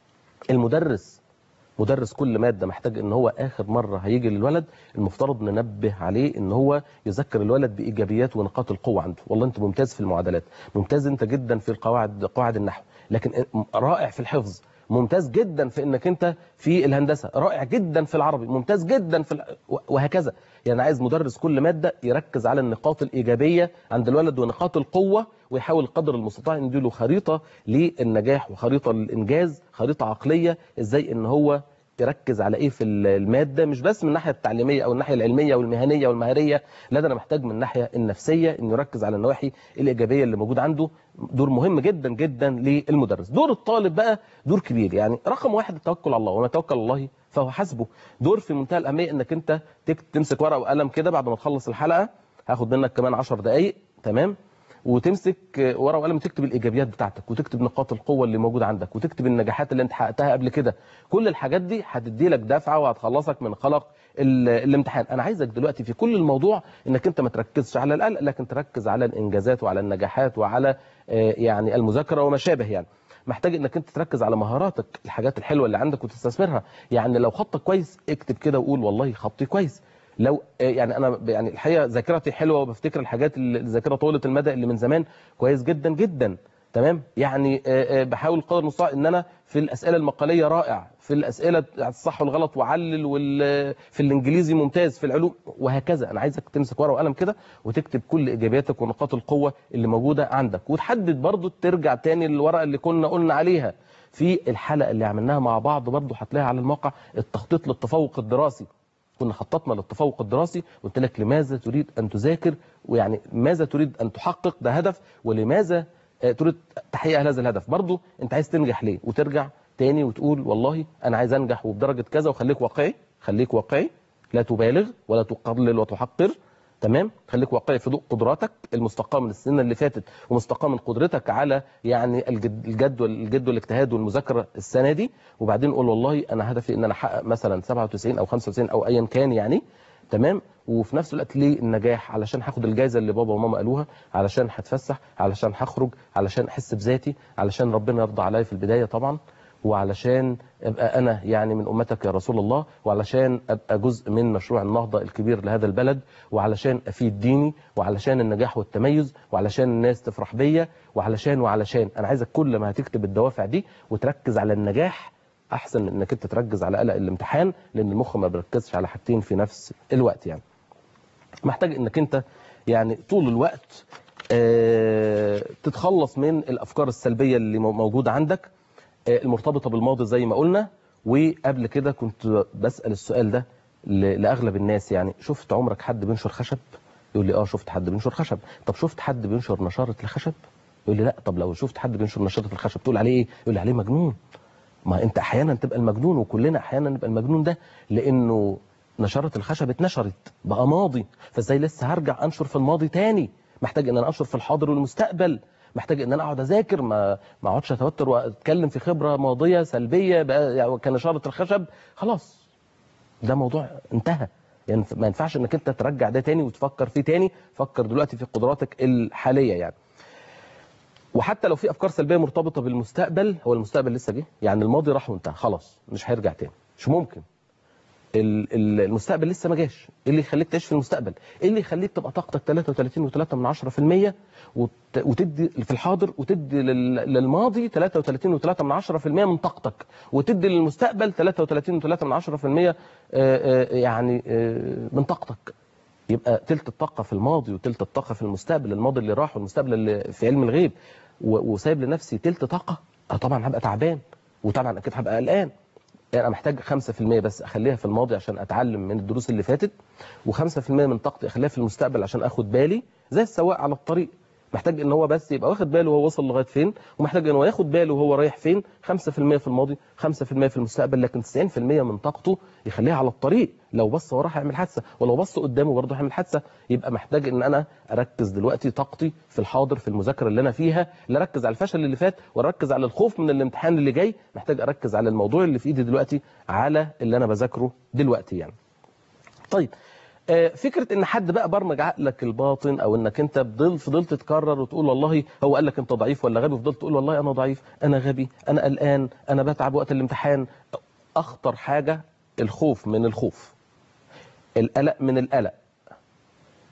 المدرس مدرس كل ماده محتاج ان هو اخر مره هيجي للولد المفترض ننبه عليه ان هو يذكر الولد بايجابيات ونقاط القوه عنده والله انت ممتاز في المعادلات ممتاز انت جدا في القواعد قواعد النحو لكن رائع في الحفظ ممتاز جدا في انك انت في الهندسه رائع جدا في العربي ممتاز جدا في ال- وهكذا يعني عايز مدرس كل ماده يركز على النقاط الايجابيه عند الولد ونقاط القوه ويحاول قدر المستطاع ان يديله خريطه للنجاح وخريطه للانجاز خريطه عقليه ازاي ان هو يركز على ايه في الماده مش بس من الناحيه التعليميه او الناحيه العلميه والمهنيه والمهاريه لا ده انا محتاج من الناحيه النفسيه انه يركز على النواحي الايجابيه اللي موجود عنده دور مهم جدا جدا للمدرس دور الطالب بقى دور كبير يعني رقم واحد التوكل على الله وما توكل على الله فهو حسبه دور في منتهى الاهميه انك انت تك- تمسك ورقه وقلم كده بعد ما تخلص الحلقه هاخد منك كمان 10 دقائق تمام وتمسك ورقه وقلم وتكتب الايجابيات بتاعتك وتكتب نقاط القوه اللي موجوده عندك وتكتب النجاحات اللي انت حققتها قبل كده كل الحاجات دي هتدي لك دفعه وهتخلصك من قلق ال- الامتحان انا عايزك دلوقتي في كل الموضوع انك انت ما تركزش على القلق لكن تركز على الانجازات وعلى النجاحات وعلى آه، يعني المذاكره وما شابه يعني محتاج انك انت تركز على مهاراتك الحاجات الحلوه اللي عندك وتستثمرها يعني لو خطك كويس اكتب كده وقول والله خطي كويس لو آه، يعني انا ب- يعني الحقيقه ذاكرتي حلوه وبفتكر الحاجات اللي الذاكره طويله المدى اللي من زمان كويس جدا جدا تمام يعني آه، آه، بحاول قدر المستطاع ان انا في الاسئله المقاليه رائع في الاسئله بتاعت الصح والغلط وعلل وال في الانجليزي ممتاز في العلوم وهكذا انا عايزك تمسك ورقه وقلم كده وتكتب كل ايجابياتك ونقاط القوه اللي موجوده عندك وتحدد برضو ترجع تاني للورقه اللي كنا قلنا عليها في الحلقه اللي عملناها مع بعض برضو هتلاقيها على الموقع التخطيط للتفوق الدراسي كنا خططنا للتفوق الدراسي قلت لك لماذا تريد أن تذاكر ويعني ماذا تريد أن تحقق ده هدف ولماذا آه، تريد تحقيق هذا الهدف برضو أنت عايز تنجح ليه وترجع تاني وتقول والله أنا عايز أنجح وبدرجة كذا وخليك واقعي خليك واقعي لا تبالغ ولا تقلل وتحقر تمام خليك واقعي في ضوء قدراتك المستقاه من السنه اللي فاتت ومستقاه من قدرتك على يعني الجد الجد والجد والاجتهاد والمذاكره السنه دي وبعدين قول والله انا هدفي ان انا احقق مثلا 97 او 95 او ايا كان يعني تمام وفي نفس الوقت ليه النجاح علشان هاخد الجائزه اللي بابا وماما قالوها علشان هتفسح علشان هخرج علشان احس بذاتي علشان ربنا يرضى عليا في البدايه طبعا وعلشان ابقى انا يعني من امتك يا رسول الله وعلشان ابقى جزء من مشروع النهضه الكبير لهذا البلد وعلشان افيد ديني وعلشان النجاح والتميز وعلشان الناس تفرح بيا وعلشان وعلشان انا عايزك كل ما هتكتب الدوافع دي وتركز على النجاح احسن من انك انت تركز على قلق الامتحان لان المخ ما بيركزش على حاجتين في نفس الوقت يعني محتاج انك انت يعني طول الوقت آه، تتخلص من الافكار السلبيه اللي مو- موجوده عندك آه، المرتبطه بالماضي زي ما قلنا وقبل كده كنت بسال السؤال ده ل- لاغلب الناس يعني شفت عمرك حد بينشر خشب يقول لي اه شفت حد بينشر خشب طب شفت حد بينشر نشاره الخشب يقول لي لا طب لو شفت حد بينشر نشاره الخشب تقول عليه ايه يقول لي عليه مجنون ما انت احيانا تبقى المجنون وكلنا احيانا نبقى المجنون ده لانه نشرة الخشب اتنشرت بقى ماضي فازاي لسه هرجع انشر في الماضي تاني محتاج ان انا انشر في الحاضر والمستقبل محتاج ان انا اقعد اذاكر ما ما اقعدش اتوتر واتكلم في خبره ماضيه سلبيه بقى يعني كنشاره الخشب خلاص ده موضوع انتهى يعني ما ينفعش انك انت ترجع ده تاني وتفكر فيه تاني فكر دلوقتي في قدراتك الحاليه يعني وحتى لو في افكار سلبيه مرتبطه بالمستقبل هو المستقبل لسه جه يعني الماضي راح وانتهى خلاص مش هيرجع تاني مش ممكن ال- ال- المستقبل لسه ما جاش ايه اللي يخليك تعيش في المستقبل ايه اللي يخليك تبقى طاقتك 33 و3 من 10% وت- وتدي في الحاضر وتدي لل- للماضي 33 و3 من 10% من طاقتك وتدي للمستقبل 33 و3 من 10% آه، آه، يعني آه، من طاقتك يبقى تلت الطاقه في الماضي وتلت الطاقه في المستقبل الماضي اللي راح والمستقبل اللي في علم الغيب و- وسايب لنفسي تلت طاقه آه طبعا هبقى تعبان وطبعا اكيد هبقى قلقان انا محتاج 5% بس اخليها في الماضي عشان اتعلم من الدروس اللي فاتت و5% من طاقتي اخليها في المستقبل عشان اخد بالي زي السواق على الطريق محتاج ان هو بس يبقى واخد باله وهو وصل لغايه فين ومحتاج ان هو ياخد باله وهو رايح فين 5% في الماضي 5% في المستقبل لكن 90% من طاقته يخليها على الطريق لو بص وراه هيعمل حادثه ولو بص قدامه برضه هيعمل حادثه يبقى محتاج ان انا اركز دلوقتي طاقتي في الحاضر في المذاكره اللي انا فيها لا اركز على الفشل اللي فات واركز على الخوف من الامتحان اللي جاي محتاج اركز على الموضوع اللي في ايدي دلوقتي على اللي انا بذاكره دلوقتي يعني طيب آه، فكره ان حد بقى برمج عقلك الباطن او انك انت فضل فضلت تكرر وتقول والله هو قال لك انت ضعيف ولا غبي وفضلت تقول والله انا ضعيف انا غبي انا قلقان انا بتعب وقت الامتحان اخطر حاجه الخوف من الخوف القلق من القلق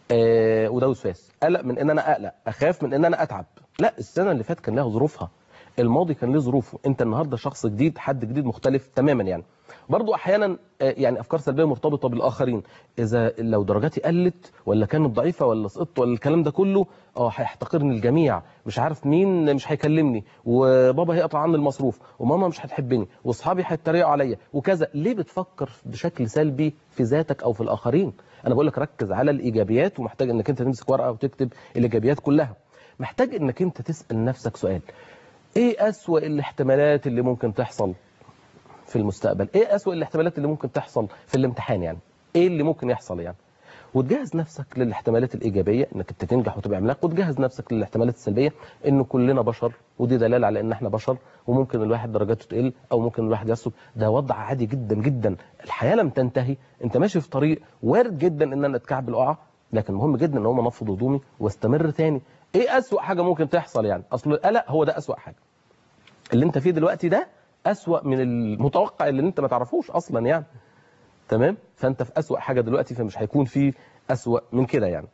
آه وده وسواس قلق من ان انا اقلق اخاف من ان انا اتعب لا السنه اللي فاتت كان لها ظروفها الماضي كان له ظروفه انت النهارده شخص جديد حد جديد مختلف تماما يعني برضو احيانا آه، يعني افكار سلبيه مرتبطه بالاخرين اذا لو درجاتي قلت ولا كانت ضعيفه ولا سقطت ولا الكلام ده كله اه هيحتقرني الجميع مش عارف مين مش هيكلمني وبابا هيقطع عني المصروف وماما مش هتحبني واصحابي هيتريقوا عليا وكذا ليه بتفكر بشكل سلبي في ذاتك او في الاخرين انا بقول لك ركز على الايجابيات ومحتاج انك انت تمسك ورقه وتكتب الايجابيات كلها محتاج انك انت تسال نفسك سؤال ايه اسوأ الاحتمالات اللي ممكن تحصل في المستقبل ايه اسوأ الاحتمالات اللي ممكن تحصل في الامتحان يعني ايه اللي ممكن يحصل يعني وتجهز نفسك للاحتمالات الايجابيه انك انت تنجح وتبقى عملاق وتجهز نفسك للاحتمالات السلبيه ان كلنا بشر ودي دلاله على ان احنا بشر وممكن الواحد درجاته تقل او ممكن الواحد يسقط ده وضع عادي جدا جدا الحياه لم تنتهي انت ماشي في طريق وارد جدا ان انا اتكعبل اقع لكن مهم جدا ان هم انفض هدومي واستمر تاني ايه اسوأ حاجه ممكن تحصل يعني اصل القلق هو ده اسوأ حاجه اللي انت فيه دلوقتي ده اسوأ من المتوقع اللي انت ما تعرفوش اصلا يعني تمام فانت في اسوأ حاجه دلوقتي فمش هيكون في اسوأ من كده يعني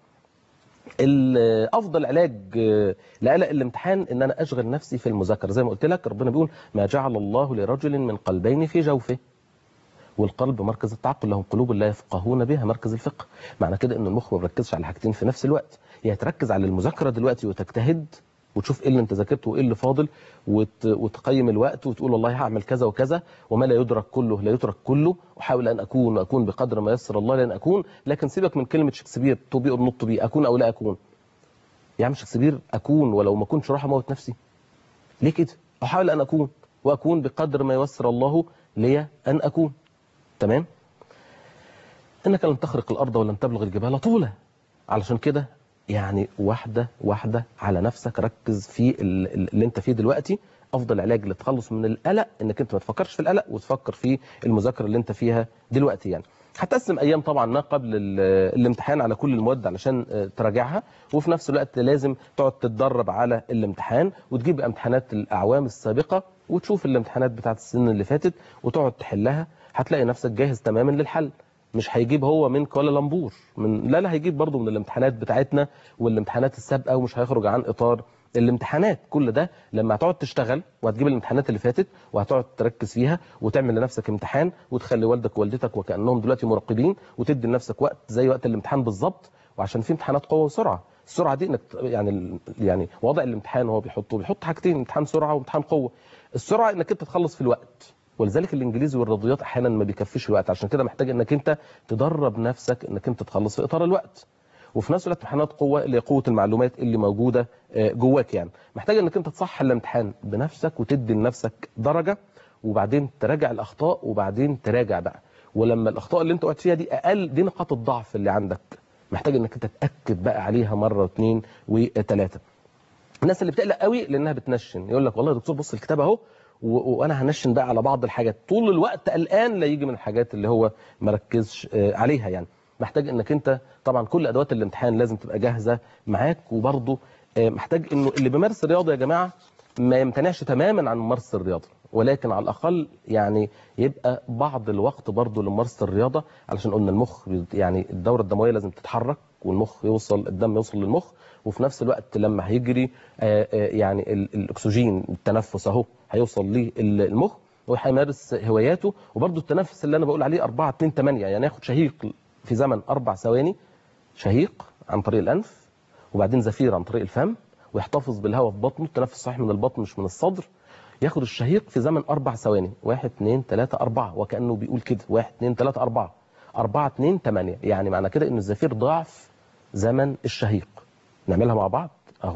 ال- افضل علاج آه، لقلق الامتحان ان انا اشغل نفسي في المذاكره زي ما قلت لك ربنا بيقول ما جعل الله لرجل من قلبين في جوفه والقلب مركز التعقل لهم قلوب لا يفقهون بها مركز الفقه معنى كده ان المخ ما بيركزش على حاجتين في نفس الوقت يا تركز على المذاكره دلوقتي وتجتهد وتشوف ايه اللي انت ذاكرته وايه اللي فاضل وت... وتقيم الوقت وتقول والله هعمل كذا وكذا وما لا يدرك كله لا يترك كله وحاول ان اكون واكون بقدر ما يسر الله لان اكون لكن سيبك من كلمه شكسبير تو بي اور نوت تو بي اكون او لا اكون يا عم شكسبير اكون ولو ما كنتش راح اموت نفسي ليه كده احاول ان اكون واكون بقدر ما يسر الله لي ان اكون تمام انك لن تخرق الارض ولن تبلغ الجبال طولا علشان كده يعني واحده واحده على نفسك ركز في ال- ال- اللي انت فيه دلوقتي افضل علاج للتخلص من القلق انك انت ما تفكرش في القلق وتفكر في المذاكره اللي انت فيها دلوقتي يعني هتقسم ايام طبعا ما قبل ال- الامتحان على كل المواد علشان آه، تراجعها وفي نفس الوقت لازم تقعد تتدرب على الامتحان وتجيب امتحانات الاعوام السابقه وتشوف الامتحانات بتاعت السنين اللي فاتت وتقعد تحلها هتلاقي نفسك جاهز تماما للحل مش هيجيب هو من كوالالمبور من لا لا هيجيب برضه من الامتحانات بتاعتنا والامتحانات السابقه ومش هيخرج عن اطار الامتحانات كل ده لما هتقعد تشتغل وهتجيب الامتحانات اللي فاتت وهتقعد تركز فيها وتعمل لنفسك امتحان وتخلي والدك ووالدتك وكانهم دلوقتي مراقبين وتدي لنفسك وقت زي وقت الامتحان بالظبط وعشان في امتحانات قوه وسرعه السرعه دي انك يعني يعني وضع الامتحان هو بيحطه بيحط حاجتين امتحان سرعه وامتحان قوه السرعه انك انت تخلص في الوقت ولذلك الانجليزي والرياضيات احيانا ما بيكفيش الوقت عشان كده محتاج انك انت تدرب نفسك انك انت تخلص في اطار الوقت وفي نفس الوقت امتحانات قوه اللي هي قوه المعلومات اللي موجوده آه، جواك يعني محتاج انك انت تصحح الامتحان بنفسك وتدي لنفسك درجه وبعدين تراجع الاخطاء وبعدين تراجع بقى ولما الاخطاء اللي انت وقعت فيها دي اقل دي نقاط الضعف اللي عندك محتاج انك انت تاكد بقى عليها مره واثنين وثلاثه الناس اللي بتقلق قوي لانها بتنشن يقول لك والله يا دكتور بص الكتاب اهو و- وانا هنشن بقى على بعض الحاجات طول الوقت قلقان لا يجي من الحاجات اللي هو مركزش آه، عليها يعني محتاج انك انت طبعا كل ادوات الامتحان لازم تبقى جاهزه معاك وبرضه آه، محتاج انه اللي بيمارس الرياضه يا جماعه ما يمتنعش تماما عن ممارسه الرياضه ولكن على الاقل يعني يبقى بعض الوقت برضه لممارسه الرياضه علشان قلنا المخ بي- يعني الدوره الدمويه لازم تتحرك والمخ يوصل الدم يوصل للمخ وفي نفس الوقت لما هيجري آه، آه، يعني ال- الاكسجين التنفس اهو هيوصل للمخ وهيمارس هواياته وبرضه التنفس اللي انا بقول عليه 4 2 8 يعني ياخد شهيق في زمن اربع ثواني شهيق عن طريق الانف وبعدين زفير عن طريق الفم ويحتفظ بالهواء في بطنه التنفس صحيح من البطن مش من الصدر ياخد الشهيق في زمن اربع ثواني واحد اتنين تلاته اربعه وكانه بيقول كده واحد اتنين تلاته اربعه اربعه اتنين تمانيه يعني معنى كده ان الزفير ضعف زمن الشهيق نعملها مع بعض اهو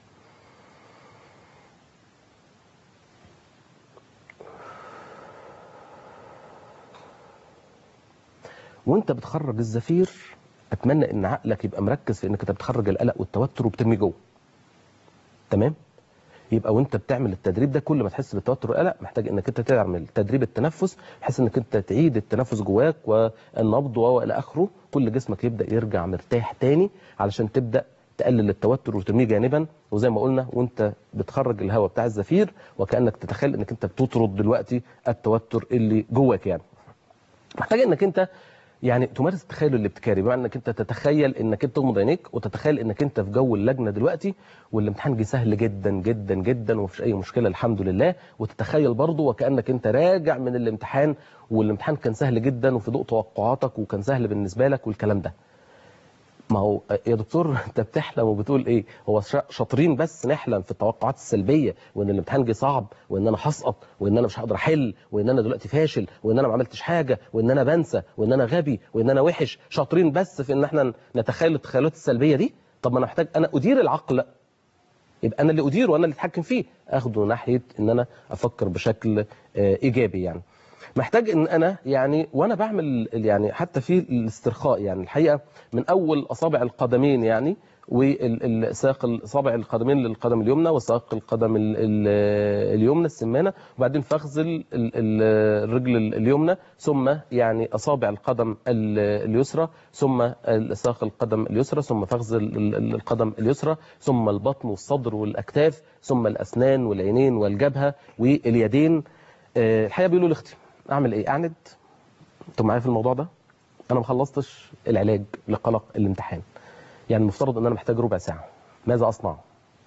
وانت بتخرج الزفير اتمنى ان عقلك يبقى مركز في انك انت بتخرج القلق والتوتر وبترمي جوه تمام يبقى وانت بتعمل التدريب ده كل ما تحس بالتوتر والقلق محتاج انك انت تعمل تدريب التنفس بحيث انك انت تعيد التنفس جواك والنبض والى اخره كل جسمك يبدا يرجع مرتاح تاني علشان تبدا تقلل التوتر وترميه جانبا وزي ما قلنا وانت بتخرج الهواء بتاع الزفير وكانك تتخيل انك انت بتطرد دلوقتي التوتر اللي جواك يعني محتاج انك انت يعني تمارس التخيل الابتكاري بمعنى انك انت تتخيل انك انت تغمض عينيك وتتخيل انك انت في جو اللجنه دلوقتي والامتحان جه سهل جدا جدا جدا ومفيش اي مشكله الحمد لله وتتخيل برضه وكانك انت راجع من الامتحان والامتحان كان سهل جدا وفي ضوء توقعاتك وكان سهل بالنسبه لك والكلام ده ما هو يا دكتور انت بتحلم وبتقول ايه هو شا- شاطرين بس نحلم في التوقعات السلبيه وان الامتحان جه صعب وان انا هسقط وان انا مش هقدر احل وان انا دلوقتي فاشل وان انا ما عملتش حاجه وان انا بنسى وان انا غبي وان انا وحش شاطرين بس في ان احنا نتخيل التخيلات السلبيه دي طب ما انا محتاج انا ادير العقل يبقى انا اللي اديره وانا اللي اتحكم فيه اخده ناحيه ان انا افكر بشكل آه، ايجابي يعني محتاج ان انا يعني وانا بعمل يعني حتى في الاسترخاء يعني الحقيقه من اول اصابع القدمين يعني والساق الاصابع القدمين للقدم اليمنى وساق القدم ال- ال- اليمنى السمانه وبعدين فخذ ال- ال- ال- الرجل اليمنى ثم يعني اصابع القدم ال- اليسرى ثم ساق القدم اليسرى ثم فخذ ال- ال- القدم اليسرى ثم البطن والصدر والاكتاف ثم الاسنان والعينين والجبهه واليدين آه، الحقيقه بيقولوا لاختي اعمل ايه اعند انتوا معايا في الموضوع ده انا ما خلصتش العلاج لقلق الامتحان يعني المفترض ان انا محتاج ربع ساعه ماذا اصنع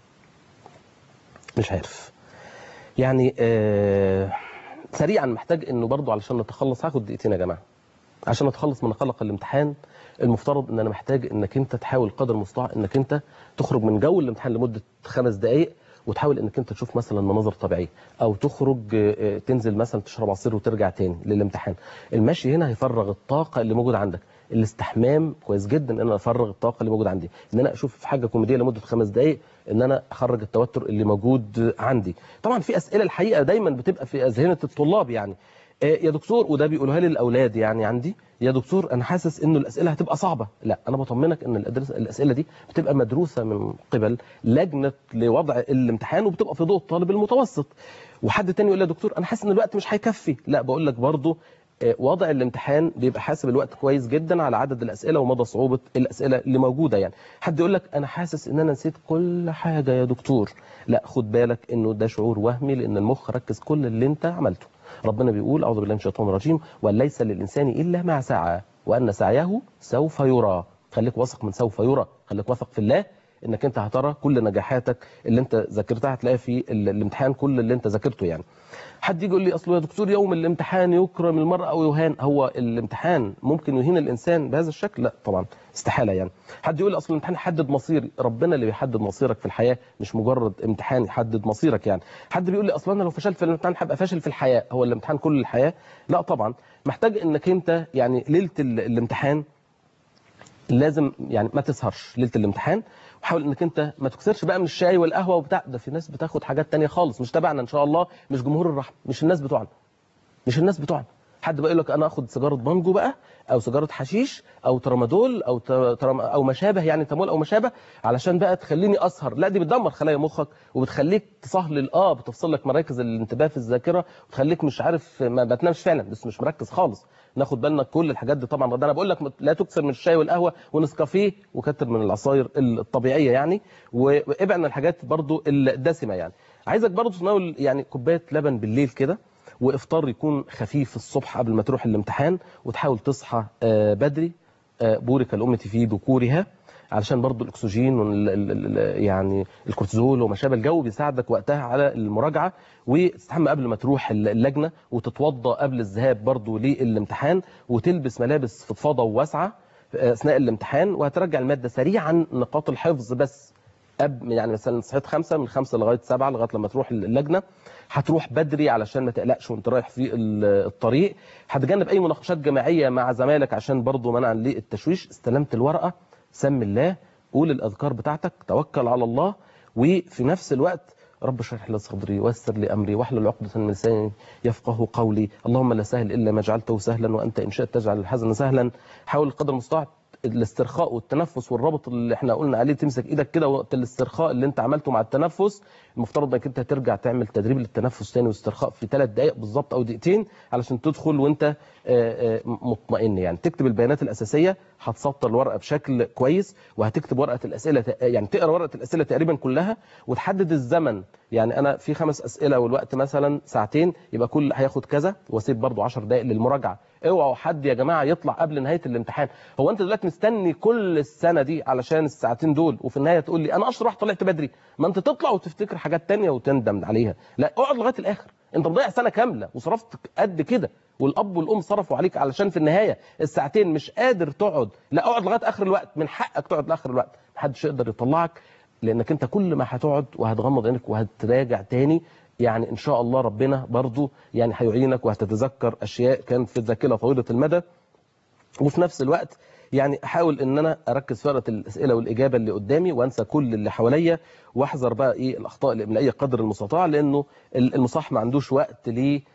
مش عارف يعني آه سريعا محتاج انه برضو علشان نتخلص هاخد دقيقتين يا جماعه عشان اتخلص من قلق الامتحان المفترض ان انا محتاج انك انت تحاول قدر المستطاع انك انت تخرج من جو الامتحان لمده خمس دقائق وتحاول انك انت تشوف مثلا مناظر طبيعيه او تخرج آه، تنزل مثلا تشرب عصير وترجع تاني للامتحان المشي هنا هيفرغ الطاقه اللي موجوده عندك الاستحمام كويس جدا ان انا افرغ الطاقه اللي موجوده عندي ان انا اشوف حاجه كوميديه لمده خمس دقائق ان انا اخرج التوتر اللي موجود عندي طبعا في اسئله الحقيقه دايما بتبقى في اذهنه الطلاب يعني آه، يا دكتور وده بيقولوها لي الاولاد يعني عندي يا دكتور انا حاسس انه الاسئله هتبقى صعبه لا انا بطمنك ان الأدرس- الاسئله دي بتبقى مدروسه من قبل لجنه لوضع الامتحان وبتبقى في ضوء الطالب المتوسط وحد تاني يقول لي يا دكتور انا حاسس ان الوقت مش هيكفي لا بقول لك برضه آه، وضع الامتحان بيبقى حاسب الوقت كويس جدا على عدد الاسئله ومدى صعوبه الاسئله اللي موجوده يعني حد يقول لك انا حاسس ان انا نسيت كل حاجه يا دكتور لا خد بالك انه ده شعور وهمي لان المخ ركز كل اللي انت عملته ربنا بيقول اعوذ بالله من الشيطان الرجيم وليس للانسان الا ما سعى وان سعيه سوف يرى خليك واثق من سوف يرى خليك واثق في الله انك انت هترى كل نجاحاتك اللي انت ذاكرتها هتلاقيها في ال- الامتحان كل اللي انت ذاكرته يعني حد يجي يقول لي اصله يا دكتور يوم الامتحان يكرم المرء او يهان هو الامتحان ممكن يهين الانسان بهذا الشكل لا طبعا استحاله يعني حد يقول لي اصل الامتحان يحدد مصيري ربنا اللي بيحدد مصيرك في الحياه مش مجرد امتحان يحدد مصيرك يعني حد بيقول لي اصلا انا لو فشلت في الامتحان هبقى فاشل في الحياه هو الامتحان كل الحياه لا طبعا محتاج انك انت يعني ليله ال- الامتحان لازم يعني ما تسهرش ليله الامتحان وحاول انك انت ما تكسرش بقى من الشاي والقهوه وبتاع ده في ناس بتاخد حاجات تانية خالص مش تبعنا ان شاء الله مش جمهور الرحمه مش الناس بتوعنا مش الناس بتوعنا حد بقى يقول لك انا اخد سيجاره بانجو بقى او سيجاره حشيش او ترامادول او ت- ترام او ما شابه يعني تمول او ما شابه علشان بقى تخليني اسهر لا دي بتدمر خلايا مخك وبتخليك تصهلل اه بتفصل لك مراكز الانتباه في الذاكره وتخليك مش عارف ما بتنامش فعلا بس مش مركز خالص ناخد بالنا كل الحاجات دي طبعا ده انا بقول لك لا تكثر من الشاي والقهوه ونسكافيه وكتر من العصاير الطبيعيه يعني وابعد عن الحاجات برضو الدسمه يعني عايزك برضو تناول يعني كوبايه لبن بالليل كده وافطار يكون خفيف الصبح قبل ما تروح الامتحان وتحاول تصحى آه، بدري آه، بورك الأمة في ذكورها علشان برضو الأكسجين وال- ال- ال- يعني الكورتيزول وما شابه الجو بيساعدك وقتها على المراجعة وتستحمى قبل ما تروح اللجنة وتتوضى قبل الذهاب برضو للامتحان وتلبس ملابس فضفاضة وواسعة أثناء الامتحان وهترجع المادة سريعا نقاط الحفظ بس أب يعني مثلا صحيت خمسة من خمسة لغاية سبعة لغاية لما تروح اللجنة هتروح بدري علشان ما تقلقش وانت رايح في ال- الطريق هتجنب اي مناقشات جماعية مع زمايلك عشان برضو منعا للتشويش استلمت الورقة سم الله قول الأذكار بتاعتك توكل على الله وفي نفس الوقت رب اشرح لي صدري ويسر لي امري واحلل عقدة من لساني يفقه قولي اللهم لا سهل الا ما جعلته سهلا وانت ان شئت تجعل الحزن سهلا حاول قدر المستطاع الاسترخاء والتنفس والرابط اللي احنا قلنا عليه تمسك ايدك كده وقت الاسترخاء اللي انت عملته مع التنفس المفترض انك انت ترجع تعمل تدريب للتنفس تاني واسترخاء في ثلاث دقائق بالظبط او دقيقتين علشان تدخل وانت آه، آه، مطمئن يعني تكتب البيانات الاساسيه هتسطر الورقه بشكل كويس وهتكتب ورقه الاسئله ت- يعني تقرا ورقه الاسئله تقريبا كلها وتحدد الزمن يعني انا في خمس اسئله والوقت مثلا ساعتين يبقى كل هياخد كذا واسيب برضو 10 دقائق للمراجعه اوعوا حد يا جماعه يطلع قبل نهايه الامتحان هو انت دلوقتي مستني كل السنه دي علشان الساعتين دول وفي النهايه تقول لي انا اشرح طلعت بدري ما انت تطلع وتفتكر حاجات تانية وتندم عليها لا اقعد لغايه الاخر انت مضيع سنه كامله وصرفت قد كده والاب والام صرفوا عليك علشان في النهايه الساعتين مش قادر تقعد لا اقعد لغايه اخر الوقت من حقك تقعد لاخر الوقت محدش يقدر يطلعك لانك انت كل ما هتقعد وهتغمض عينك وهتراجع تاني يعني ان شاء الله ربنا برضو يعني هيعينك وهتتذكر اشياء كان في الذاكره طويله المدى وفي نفس الوقت يعني احاول ان انا اركز في ورقه الاسئله والاجابه اللي قدامي وانسى كل اللي حواليا واحذر بقى ايه الاخطاء الاملائيه قدر المستطاع لانه المصحح ما عندوش وقت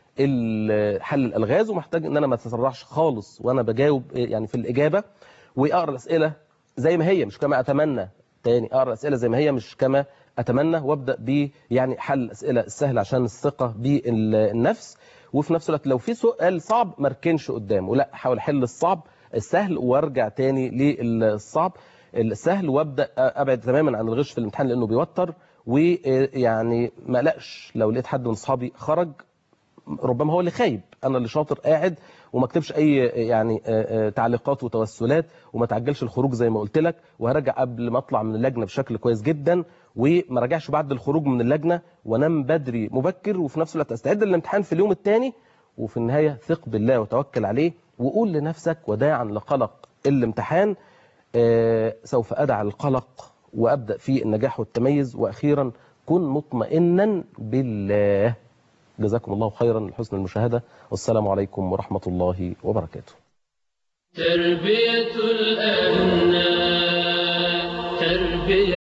لحل الالغاز ومحتاج ان انا ما اتسرعش خالص وانا بجاوب يعني في الاجابه واقرا الاسئله زي ما هي مش كما اتمنى تاني اقرا الاسئله زي ما هي مش كما اتمنى وابدا ب يعني حل الاسئله السهله عشان الثقه بالنفس وفي نفس الوقت لو في سؤال صعب ما اركنش قدامه لا احاول احل الصعب السهل وارجع تاني للصعب السهل وابدا ابعد تماما عن الغش في الامتحان لانه بيوتر ويعني ما اقلقش لو لقيت حد من اصحابي خرج ربما هو اللي خايب انا اللي شاطر قاعد وما اكتبش اي يعني آه، آه، تعليقات وتوسلات وما تعجلش الخروج زي ما قلت لك وهرجع قبل ما اطلع من اللجنه بشكل كويس جدا وما راجعش بعد الخروج من اللجنه وانام بدري مبكر وفي نفس الوقت استعد للامتحان في اليوم الثاني وفي النهايه ثق بالله وتوكل عليه وقول لنفسك وداعا لقلق الامتحان آه، سوف ادع القلق وابدا في النجاح والتميز واخيرا كن مطمئنا بالله جزاكم الله خيرا لحسن المشاهده والسلام عليكم ورحمه الله وبركاته تربية الأبناء تربية